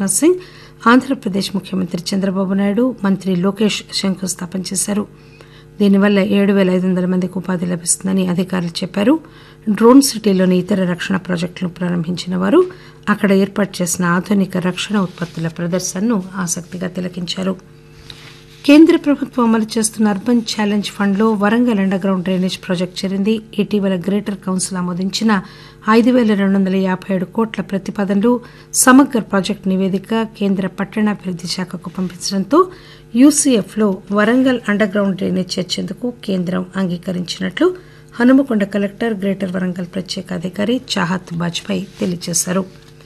రాజ్నాథ్ సింగ్ ఆంధ్రప్రదేశ్ ముఖ్యమంత్రి చంద్రబాబు నాయుడు మంత్రి లోకేష్ శంకుస్థాపన చేశారు దీనివల్ల ఏడు పేల ఐదు వందల మందికి ఉపాధి లభిస్తుందని అధికారులు చెప్పారు డ్రోన్ సిటీలోని ఇతర రక్షణ ప్రాజెక్టులను ప్రారంభించిన వారు అక్కడ ఏర్పాటు చేసిన ఆధునిక రక్షణ ఉత్పత్తుల ప్రదర్శనను ఆసక్తిగా తిలకించారు కేంద్ర ప్రభుత్వం అమలు చేస్తున్న అర్బన్ ఛాలెంజ్ ఫండ్లో Warangal underground drainage project చేరింది ఇటీవల గ్రేటర్ కౌన్సిల్ ఆమోదించిన ఐదు పేల రెండు వందల యాబై ఏడు కోట్ల ప్రతిపాదనలు సమగ్ర ప్రాజెక్టు నివేదిక కేంద్ర పట్టణాభివృద్ది శాఖకు పంపించడంతో యూసీఎఫ్లో వరంగల్ అండర్ గ్రౌండ్ డ్రైనేజ్ చేర్చేందుకు కేంద్రం అంగీకరించినట్లు హనుమకొండ కలెక్టర్ గ్రేటర్ వరంగల్ ప్రత్యేక అధికారి చాహత్ బాజ్పాయ్ తెలియజేశారు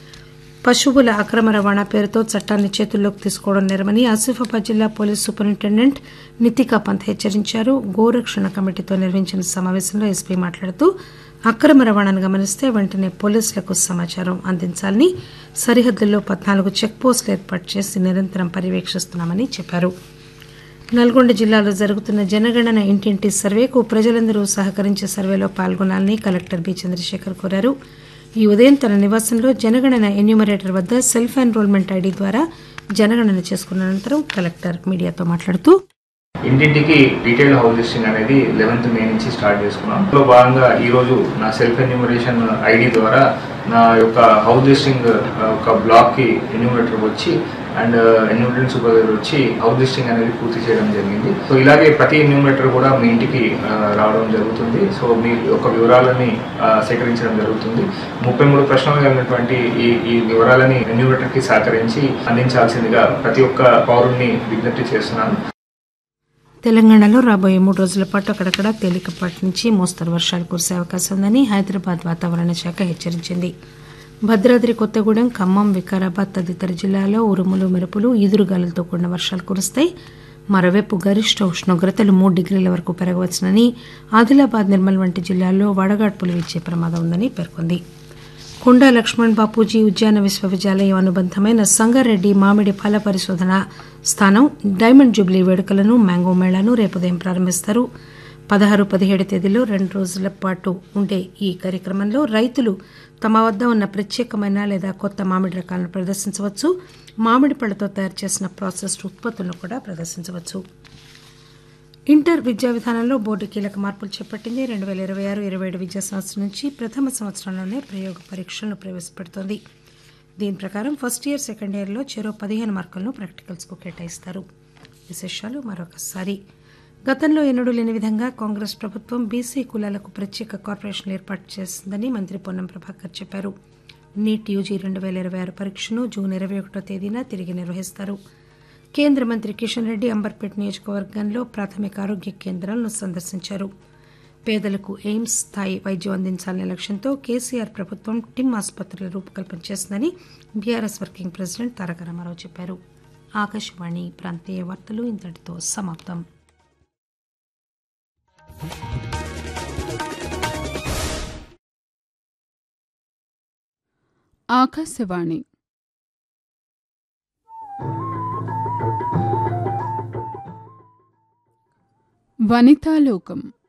పశువుల అక్రమ రవాణా పేరుతో చట్టాన్ని చేతుల్లోకి తీసుకోవడం నేరమని ఆసిఫాబాద్ జిల్లా పోలీస్ సూపరింటెండెంట్ నితికా పంత్ హెచ్చరించారు గోరక్షణ కమిటీతో నిర్వహించిన సమావేశంలో ఎస్పీ మాట్లాడుతూ అక్రమ రవాణాను గమనిస్తే వెంటనే పోలీసులకు సమాచారం అందించాలని సరిహద్దుల్లో పద్నాలుగు చెక్ పోస్టులు ఏర్పాటు చేసి నిరంతరం పర్యవేక్షిస్తున్నామని చెప్పారు నల్గొండ జిల్లాలో జరుగుతున్న జనగణన ఇంటింటి సర్వేకు ప్రజలందరూ సహకరించి సర్వేలో పాల్గొనాలని కలెక్టర్ బి చంద్రశేఖర్ కోరారు ఈ ఉదయం తన నివాసంలో జనగణన ఎన్యూమరేటర్ వద్ద సెల్ఫ్ ఎన్రోల్మెంట్ ఐడి ద్వారా జనగణన చేసుకున్న అనంతరం కలెక్టర్ మీడియాతో మాట్లాడుతూ ఇంటింటికి డీటెయిల్ హౌస్ లిస్టింగ్ అనేది లెవెన్త్ మే నుంచి స్టార్ట్ చేసుకున్నాం ఇందులో భాగంగా ఈ రోజు నా సెల్ఫ్ ఎన్యూమరేషన్ ఐడి ద్వారా నా యొక్క హౌస్ లిస్టింగ్ ఒక బ్లాక్ కి ఎన్యూమరేటర్ వచ్చి అండ్ ఎన్యూమరేటర్ సూపర్వైజర్ వచ్చి హౌస్ లిస్టింగ్ అనేది పూర్తి చేయడం జరిగింది సో ఇలాగే ప్రతి ఎన్యూమరేటర్ కూడా మీ ఇంటికి ఆ, రావడం జరుగుతుంది సో మీ యొక్క వివరాలని ఆ, సేకరించడం జరుగుతుంది ముప్పై మూడు ప్రశ్నలు కలిగినటువంటి ఈ ఈ వివరాలని ఎన్యూమరేటర్ కి సహకరించి అందించాల్సిందిగా ప్రతి ఒక్క పౌరుణ్ణి విజ్ఞప్తి చేస్తున్నాను తెలంగాణలో రాబోయే మూడు రోజుల పాటు అక్కడక్కడ తేలికపాటి నుంచి మోస్తరు వర్షాలు కురిసే అవకాశం ఉందని హైదరాబాద్ వాతావరణ శాఖ హెచ్చరించింది భద్రాద్రి కొత్తగూడెం ఖమ్మం వికారాబాద్ తదితర జిల్లాల్లో ఉరుములు మెరుపులు ఈదురుగాలులతో కూడిన వర్షాలు కురుస్తాయి మరోవైపు గరిష్ట ఉష్ణోగ్రతలు మూడు డిగ్రీల వరకు పెరగవచ్చునని ఆదిలాబాద్ నిర్మల్ వంటి జిల్లాల్లో వడగాడ్పులు వీచే ప్రమాదం ఉందని పేర్కొంది కొండా లక్ష్మణ్ బాపూజీ ఉద్యాన విశ్వవిద్యాలయం అనుబంధమైన సంగారెడ్డి మామిడి ఫల పరిశోధన స్థానం డైమండ్ జూబ్లీ వేడుకలను మ్యాంగో మేళాను రేపు ఉదయం ప్రారంభిస్తారు పదహారు పదిహేడు తేదీలో రెండు రోజుల పాటు ఉండే ఈ కార్యక్రమంలో రైతులు తమ వద్ద ఉన్న ప్రత్యేకమైన లేదా కొత్త మామిడి రకాలను ప్రదర్శించవచ్చు మామిడి పళ్లతో తయారు చేసిన ప్రాసెస్డ్ ఉత్పత్తులను కూడా ప్రదర్శించవచ్చు ఇంటర్ విద్యా విధానంలో బోర్డు కీలక మార్పులు చేపట్టింది రెండు వేల ఇరవై ఆరు ఇరవై ఏడు విద్యా సంవత్సరం నుంచి ప్రథమ సంవత్సరంలోనే ప్రయోగ పరీక్షలను ప్రవేశపెడుతోంది దీని ప్రకారం ఫస్ట్ ఇయర్ సెకండ్ ఇయర్లో చెరో పదిహేను మార్కులను ప్రాక్టికల్స్కు కేటాయిస్తారు విశేషాలు మరొకసారి గతంలో ఎన్నడూ లేని విధంగా కాంగ్రెస్ ప్రభుత్వం బీసీ కులాలకు ప్రత్యేక కార్పొరేషన్లు ఏర్పాటు చేసిందని మంత్రి పొన్నం ప్రభాకర్ చెప్పారు నీట్ యూజీ రెండు వేల ఇరవై ఆరు పరీక్షను జూన్ ఇరవై ఒకటో తేదీన తిరిగి నిర్వహిస్తారు కేంద్ర మంత్రి కిషన్ రెడ్డి అంబర్పేట్ నియోజకవర్గంలో ప్రాథమిక ఆరోగ్య కేంద్రాలను సందర్శించారు పేదలకు ఎయిమ్స్ స్థాయి వైద్యం అందించాలనే లక్ష్యంతో కేసీఆర్ ప్రభుత్వం టిమ్ ఆసుపత్రుల రూపకల్పన చేసిందని BRS working president Taraka Ramarao చెప్పారు ఆకాశవాణి ప్రాంతీయ వార్తలు ఇంతటితో సమాప్తం ఆకాశవాణి వనితాలోకం